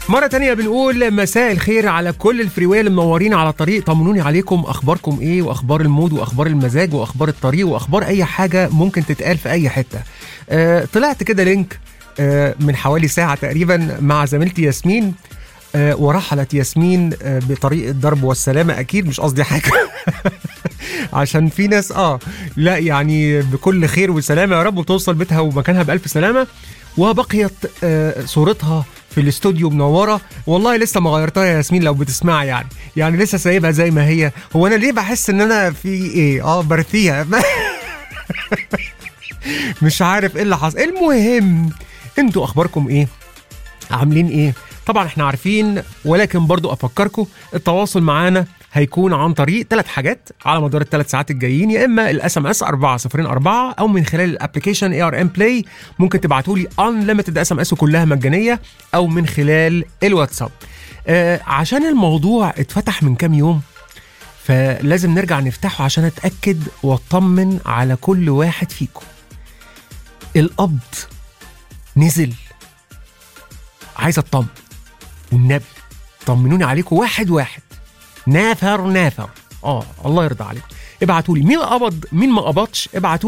مرة تانية بنقول مساء الخير على كل الفريوية اللي منورين على الطريق طمنوني عليكم اخباركم ايه واخبار المود واخبار المزاج واخبار الطريق واخبار اي حاجة ممكن تتقال في اي حتة آه طلعت كده لينك آه من حوالي ساعة تقريبا مع زميلتي ياسمين آه ورحلت ياسمين آه بطريق الضرب والسلامة اكيد مش قصدي حاجة عشان في ناس اه لا يعني بكل خير وسلامة يا رب وتوصل بيتها ومكانها بألف سلامة وبقيت آه صورتها في الاستوديو منوره والله لسه ما غيرتها يا ياسمين لو بتسمع يعني يعني لسه سايبها زي ما هي هو انا ليه بحس ان انا في ايه اه برثيها مش عارف ايه اللي حصل المهم انتوا اخباركم ايه عاملين ايه طبعا احنا عارفين ولكن برضو افكركم التواصل معانا هيكون عن طريق ثلاث حاجات على مدار الثلاث ساعات الجايين يا اما الاس ام اس 4004 او من خلال الابلكيشن اي ار ام بلاي ممكن تبعتوا لي انليمتد اس ام اس كلها مجانيه او من خلال الواتساب آه عشان الموضوع اتفتح من كام يوم فلازم نرجع نفتحه عشان اتاكد واطمن على كل واحد فيكم القبض نزل عايز اطمن والنبي طمنوني عليكم واحد واحد نافر نافر اه الله يرضى عليكم ابعتوا لي مين قبض مين ما قبضش ابعتوا